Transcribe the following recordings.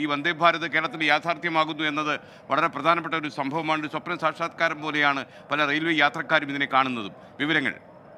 ഈ വന്ദേ ഭാരത് കേരളത്തിൽ യാഥാർത്ഥ്യമാകുന്നു എന്നത് വളരെ പ്രധാനപ്പെട്ട ഒരു സംഭവമാണ് ഒരു സ്വപ്ന സാക്ഷാത്കാരം പോലെയാണ് പല റെയിൽവേ യാത്രക്കാരും ഇതിനെ കാണുന്നതും വിവരങ്ങൾ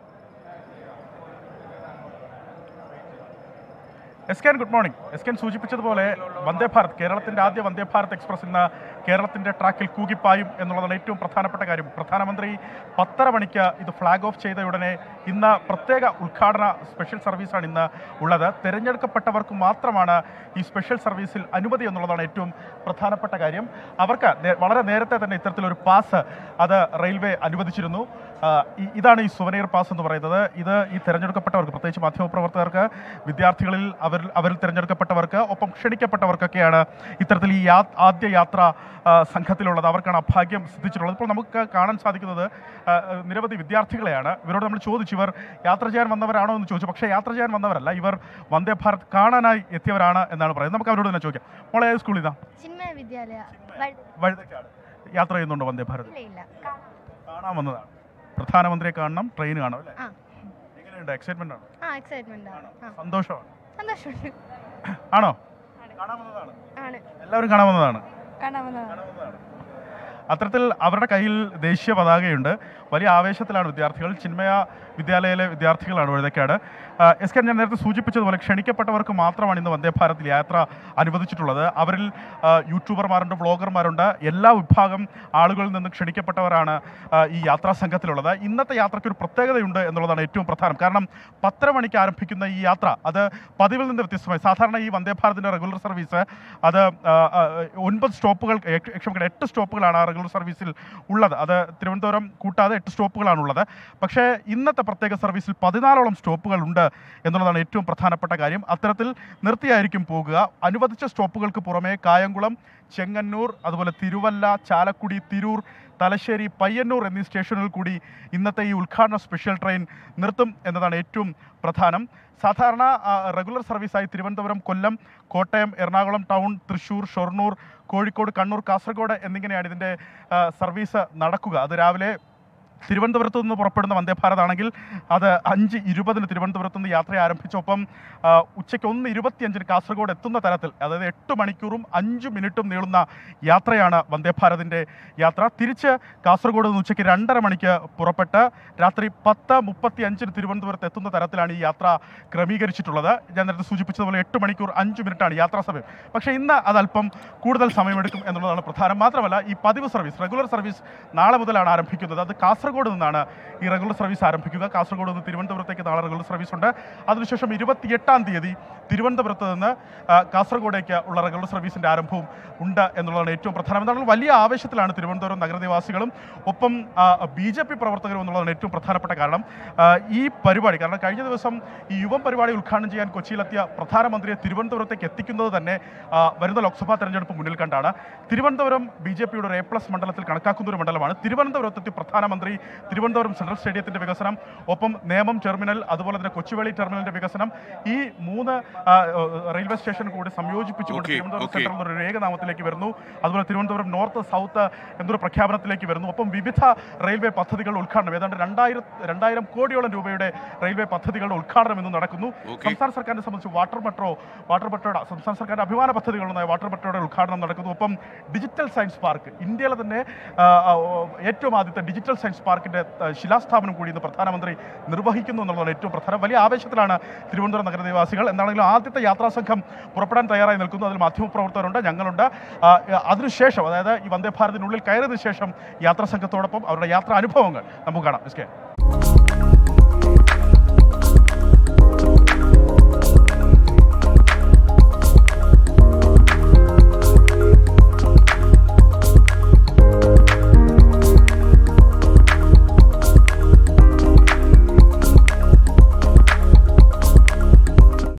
S K good morning S K സൂചിപ്പിച്ചതുപോലെ വന്ദേ ഭാരത് കേരളത്തിന്റെ ആദ്യ വന്ദേ ഭാരത് എക്സ്പ്രസ് ഇന്ന് കേരളത്തിന്റെ ട്രാക്കിൽ കൂകിപ്പായും എന്നുള്ളതാണ് ഏറ്റവും പ്രധാനപ്പെട്ട കാര്യം പ്രധാനമന്ത്രി പത്തര മണിക്ക് ഇത് ഫ്ലാഗ് ഓഫ് ചെയ്ത ഉടനെ ഇന്ന് പ്രത്യേക ഉദ്ഘാടന സ്പെഷ്യൽ സർവീസാണ് ഇന്ന് ഉള്ളത് തിരഞ്ഞെടുക്കപ്പെട്ടവർക്ക് മാത്രമാണ് ഈ സ്പെഷ്യൽ സർവീസിൽ അനുമതി എന്നുള്ളതാണ് ഏറ്റവും പ്രധാനപ്പെട്ട കാര്യം അവർക്ക് നേ- വളരെ നേരത്തെ തന്നെ ഇത്തരത്തിലൊരു പാസ് അത് റെയിൽവേ അനുവദിച്ചിരുന്നു ആ, ഇ- ഇതാണ് ഈ സുവനീർ പാസ് എന്ന് പറയുന്നത് ഇത് ഈ തിരഞ്ഞെടുക്കപ്പെട്ടവർക്ക് പ്രത്യേകിച്ച് മാധ്യമപ്രവർത്തകർക്ക് വിദ്യാർത്ഥികളിൽ അവർ അവരിൽ തിരഞ്ഞെടുക്കപ്പെട്ടവർക്ക് ഒപ്പം ക്ഷണിക്കപ്പെട്ടവർക്കൊക്കെയാണ് ഇത്തരത്തിൽ ഈ യാ ആദ്യ യാത്ര ആ, സംഘത്തിലുള്ളത് അവർക്കാണ് അഭാഗ്യം സിദ്ധിച്ചിട്ടുള്ളത് ഇപ്പോൾ നമുക്ക് കാണാൻ സാധിക്കുന്നത് ആ, നിരവധി വിദ്യാർത്ഥികളെയാണ് ഇവരോട് നമ്മൾ ചോദിച്ചു ഇവർ യാത്ര ചെയ്യാൻ വന്നവരാണോ എന്ന് ചോദിച്ചു പക്ഷേ യാത്ര ചെയ്യാൻ വന്നവരല്ല ഇവർ വന്ദേ ഭാരത് കാണാനായി എത്തിയവരാണ് എന്നാണ് പറയുന്നത് നമുക്ക് അവരോട് തന്നെ ചോദിക്കാം മോളെ ഏത് സ്കൂളിൽ നിന്നാണ് ചിന്മയ വിദ്യാലയ വഴി- വഴുതക്കാട് യാത്ര ചെയ്യുന്നുണ്ടോ വന്ദേ ഭാരത് ഇല്ല ഇല്ല കാണാം. കാണാൻ വന്നതാണ് പ്രധാനമന്ത്രിയെ കാണണം ട്രെയിൻ കാണും അല്ലേ ആ എങ്ങനെയുണ്ട് എക്സൈറ്റ്മെന്റ് ആണോ ആ എക്സൈറ്റ്മെന്റ് ആണ് ആ സന്തോഷമാണ് സന്തോഷമുണ്ട് ആണോ ആണ്. കാണാൻ വന്നതാണ് ആണ് എല്ലാവരും കാണാൻ വന്നതാണ് കാണാവുന്നതാണ് അത്തരത്തിൽ അവരുടെ കയ്യിൽ ദേശീയ പതാകയുണ്ട് വലിയ ആവേശത്തിലാണ് വിദ്യാർത്ഥികൾ ചിന്മയ വിദ്യാലയയിലെ വിദ്യാർത്ഥികളാണ് വഴുതക്കാട് ആ, എസ് കെ ഞാൻ നേരത്തെ സൂചിപ്പിച്ചതുപോലെ ക്ഷണിക്കപ്പെട്ടവർക്ക് മാത്രമാണ് ഇന്ന് വന്ദേ ഭാരതിൽ യാത്ര അനുവദിച്ചിട്ടുള്ളത് അവരിൽ ആ, യൂട്യൂബർമാരുണ്ട് വ്ളോഗർമാരുണ്ട് എല്ലാ വിഭാഗം ആളുകളിൽ നിന്ന് ക്ഷണിക്കപ്പെട്ടവരാണ് ആ, ഈ യാത്രാ സംഘത്തിലുള്ളത് ഇന്നത്തെ യാത്രയ്ക്ക് ഒരു പ്രത്യേകതയുണ്ട് എന്നുള്ളതാണ് ഏറ്റവും പ്രധാനം കാരണം പത്തര മണിക്ക് ആരംഭിക്കുന്ന ഈ യാത്ര അത് പതിവിൽ നിന്ന് വ്യത്യസ്തമായി സാധാരണ ഈ വന്ദേ ഭാരതിൻ്റെ റെഗുലർ സർവീസ് അത് ആ, ആ, ഒൻപത് സ്റ്റോപ്പുകൾ എ- ക്ഷമിക്കണം എട്ട് സ്റ്റോപ്പുകളാണ് ആ റെഗുലർ സർവീസിൽ ഉള്ളത് അത് തിരുവനന്തപുരം കൂട്ടാതെ എട്ട് സ്റ്റോപ്പുകളാണുള്ളത് പക്ഷേ ഇന്നത്തെ പ്രത്യേക സർവീസിൽ പതിനാലോളം സ്റ്റോപ്പുകൾ ഉണ്ട് എന്നുള്ളതാണ് ഏറ്റവും പ്രധാനപ്പെട്ട കാര്യം അത്തരത്തിൽ നിർത്തിയായിരിക്കും പോകുക അനുവദിച്ച സ്റ്റോപ്പുകൾക്ക് പുറമെ കായംകുളം ചെങ്ങന്നൂർ അതുപോലെ തിരുവല്ല ചാലക്കുടി തിരൂർ തലശ്ശേരി പയ്യന്നൂർ എന്നീ സ്റ്റേഷനുകളിൽ കൂടി ഇന്നത്തെ ഈ ഉദ്ഘാടന സ്പെഷ്യൽ ട്രെയിൻ നിർത്തും എന്നതാണ് ഏറ്റവും പ്രധാനം സാധാരണ ആ, റെഗുലർ സർവീസായി തിരുവനന്തപുരം കൊല്ലം കോട്ടയം എറണാകുളം ടൗൺ തൃശ്ശൂർ ഷൊർണൂർ കോഴിക്കോട് കണ്ണൂർ കാസർഗോഡ് എന്നിങ്ങനെയാണ് ഇതിൻ്റെ ആ, സർവീസ് നടക്കുക അത് രാവിലെ തിരുവനന്തപുരത്ത് നിന്ന് പുറപ്പെടുന്ന വന്ദേ ഭാരത് ആണെങ്കിൽ അത് അഞ്ച് ഇരുപതിന് തിരുവനന്തപുരത്ത് നിന്ന് യാത്ര ആരംഭിച്ചൊപ്പം ആ, ഉച്ചയ്ക്ക് ഒന്ന് ഇരുപത്തിയഞ്ചിന് കാസർഗോഡ് എത്തുന്ന തരത്തിൽ അതായത് എട്ട് മണിക്കൂറും അഞ്ച് മിനിറ്റും നീളുന്ന യാത്രയാണ് വന്ദേ ഭാരതിൻ്റെ യാത്ര തിരിച്ച് കാസർഗോഡ് നിന്ന് ഉച്ചയ്ക്ക് രണ്ടര മണിക്ക് പുറപ്പെട്ട് രാത്രി പത്ത് മുപ്പത്തി അഞ്ചിന് തിരുവനന്തപുരത്ത് എത്തുന്ന തരത്തിലാണ് ഈ യാത്ര ക്രമീകരിച്ചിട്ടുള്ളത് ഞാൻ നേരത്തെ സൂചിപ്പിച്ചതുപോലെ എട്ട് മണിക്കൂർ അഞ്ച് മിനിറ്റാണ് യാത്രാ സമയം പക്ഷേ ഇന്ന് അത് അല്പം കൂടുതൽ സമയമെടുക്കും എന്നുള്ളതാണ് പ്രധാനം മാത്രമല്ല ഈ പതിവ് സർവീസ് റെഗുലർ സർവീസ് നാളെ മുതലാണ് ആരംഭിക്കുന്നത് അത് കാസർഗോഡ് നിന്നാണ് ഈ റെഗുലർ സർവീസ് ആരംഭിക്കുക കാസർഗോഡ് നിന്ന് തിരുവനന്തപുരത്തേക്ക് നാളെ റെഗുലർ സർവീസ് ഉണ്ട് അതിനുശേഷം ഇരുപത്തിയെട്ടാം തീയതി തിരുവനന്തപുരത്ത് നിന്ന് ആ, കാസർഗോഡേക്ക് ഉള്ള റെഗുലർ സർവീസിൻ്റെ ആരംഭവും ഉണ്ട് എന്നുള്ളതാണ് ഏറ്റവും പ്രധാനം എന്താണ് വലിയ ആവേശത്തിലാണ് തിരുവനന്തപുരം നഗരനിവാസികളും ഒപ്പം ബി ജെ പി പ്രവർത്തകരും എന്നുള്ളതാണ് ഏറ്റവും പ്രധാനപ്പെട്ട കാരണം ആ, ഈ പരിപാടി കാരണം കഴിഞ്ഞ ദിവസം ഈ യുവം പരിപാടി ഉദ്ഘാടനം ചെയ്യാൻ കൊച്ചിയിലെത്തിയ പ്രധാനമന്ത്രിയെ തിരുവനന്തപുരത്തേക്ക് എത്തിക്കുന്നത് തന്നെ ആ, വരുന്ന ലോക്സഭാ തെരഞ്ഞെടുപ്പ് മുന്നിൽ കണ്ടാണ് തിരുവനന്തപുരം ബി ജെ പിയുടെ ഒരു എ പ്ലസ് മണ്ഡലത്തിൽ കണക്കാക്കുന്ന ഒരു മണ്ഡലമാണ് തിരുവനന്തപുരത്തെത്തി പ്രധാനമന്ത്രി തിരുവനന്തപുരം സെൻട്രൽ സ്റ്റേഡിയത്തിന്റെ വികസനം ഒപ്പം നേമം ടെർമിനൽ അതുപോലെ തന്നെ കൊച്ചുവേളി ടെർമിനലിന്റെ വികസനം ഈ മൂന്ന് ആ, റെയിൽവേ സ്റ്റേഷൻ കൂടി സംയോജിപ്പിച്ചുകൊണ്ട് Okay, തിരുവനന്തപുരം okay. സെൻട്രൽ എന്നൊരു ഏകനാമത്തിലേക്ക് വരുന്നു അതുപോലെ തിരുവനന്തപുരം നോർത്ത് സൗത്ത് എന്നൊരു പ്രഖ്യാപനത്തിലേക്ക് വരുന്നു ഒപ്പം വിവിധ റെയിൽവേ പദ്ധതികളുടെ ഉദ്ഘാടനം ഏതാണ്ട് രണ്ടായിരം രണ്ടായിരം കോടിയോളം രൂപയുടെ റെയിൽവേ പദ്ധതികളുടെ ഉദ്ഘാടനം ഇന്ന് നടക്കുന്നു Okay. സംസ്ഥാന സർക്കാരിനെ സംബന്ധിച്ച് വാട്ടർ മെട്രോ വാട്ടർ മെട്രോയുടെ സംസ്ഥാന സർക്കാരിന്റെ അഭിമാന പദ്ധതികളുണ്ടായ വാട്ടർ മെട്രോയുടെ ഉദ്ഘാടനം നടക്കുന്നു ഒപ്പം ഡിജിറ്റൽ സയൻസ് പാർക്ക് ഇന്ത്യയിലെ തന്നെ ആ, ആ, ഏറ്റവും ആദ്യത്തെ ഡിജിറ്റൽ സയൻസ് പാർക്കിന്റെ ആ, ശിലാസ്ഥാപനം കൂടി ഇന്ന് പ്രധാനമന്ത്രി നിർവഹിക്കുന്നു എന്നുള്ളതാണ് ഏറ്റവും പ്രധാനം വലിയ ആവേശത്തിലാണ് തിരുവനന്തപുരം നഗരനിവാസികൾ എന്താണെങ്കിലും ആദ്യത്തെ യാത്രാ സംഘം പുറപ്പെടാൻ തയ്യാറായി നിൽക്കുന്നു അതിൽ മാധ്യമപ്രവർത്തകരുണ്ട് ഞങ്ങളുണ്ട് ആ, അതിനുശേഷം അതായത് ഈ വന്ദേ ഭാരതിനുള്ളിൽ കയറിയതിനു ശേഷം യാത്രാ സംഘത്തോടൊപ്പം അവരുടെ യാത്രാ അനുഭവങ്ങൾ നമുക്ക് കാണാം എസ് കെ